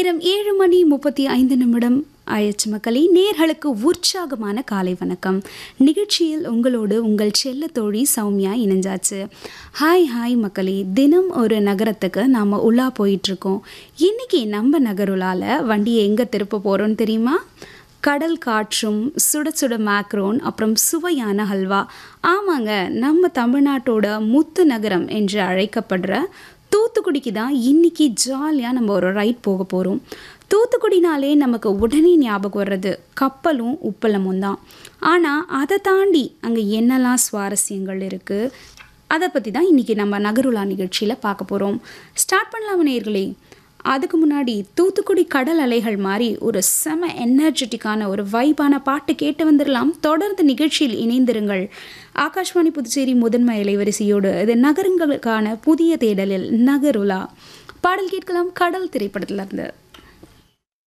நேரம் ஏழு மணி முப்பத்தி ஐந்து நிமிடம் ஆயிடுச்சு மக்களே நேர்களுக்கு உற்சாகமான காலை வணக்கம் நிகழ்ச்சியில் உங்களோடு உங்கள் செல்ல தோழி சௌமியா இணைஞ்சாச்சு ஹாய் ஹாய் மக்களே தினம் ஒரு நகரத்துக்கு நாம் உலா போயிட்டுருக்கோம் இன்னைக்கு நம்ம நகருலால வண்டியை எங்கே திருப்ப போகிறோன்னு தெரியுமா கடல் காற்றும் சுட சுட மேக்ரோன் அப்புறம் சுவையான ஹல்வா ஆமாங்க நம்ம தமிழ்நாட்டோட முத்து நகரம் என்று அழைக்கப்படுற தூத்துக்குடிக்கு தான் இன்னைக்கு ஜாலியாக நம்ம ஒரு ரைட் போக போகிறோம் தூத்துக்குடினாலே நமக்கு உடனே ஞாபகம் வர்றது கப்பலும் உப்பளமும் தான் ஆனால் அதை தாண்டி அங்கே என்னெல்லாம் சுவாரஸ்யங்கள் இருக்குது அதை பற்றி தான் இன்றைக்கி நம்ம நகருலா நிகழ்ச்சியில் பார்க்க போகிறோம் ஸ்டார்ட் பண்ணலாம் நேர்களே அதுக்கு முன்னாடி தூத்துக்குடி கடல் அலைகள் மாதிரி ஒரு செம எனர்ஜெட்டிக்கான ஒரு வைபான பாட்டு கேட்டு வந்துடலாம் தொடர்ந்து நிகழ்ச்சியில் இணைந்திருங்கள் ஆகாஷ்வாணி புதுச்சேரி முதன்மை இலைவரிசையோடு இது நகரங்களுக்கான புதிய தேடலில் நகருலா பாடல் கேட்கலாம் கடல் திரைப்படத்திலிருந்து